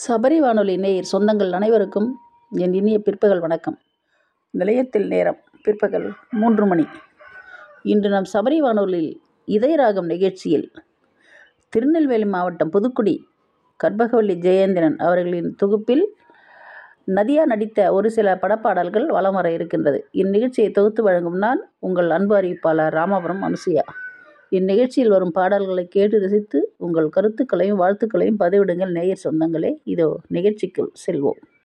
சபரி வானொலி நேயர் சொந்தங்கள் அனைவருக்கும் என் இனிய பிற்பகல் வணக்கம் நிலையத்தில் நேரம் பிற்பகல் மூன்று மணி இன்று நாம் சபரி வானொலியில் இதயராகம் நிகழ்ச்சியில் திருநெல்வேலி மாவட்டம் புதுக்குடி கற்பகவல்லி ஜெயேந்திரன் அவர்களின் தொகுப்பில் நதியா நடித்த ஒரு சில படப்பாடல்கள் வலம் வர இருக்கின்றது இந்நிகழ்ச்சியை தொகுத்து வழங்கும் நான் உங்கள் அன்பு அறிவிப்பாளர் ராமாபுரம் அனுசுயா இந்நிகழ்ச்சியில் வரும் பாடல்களை கேட்டு ரசித்து உங்கள் கருத்துக்களையும் வாழ்த்துக்களையும் பதிவிடுங்கள் நேயர் சொந்தங்களே இதோ நிகழ்ச்சிக்குள் செல்வோம்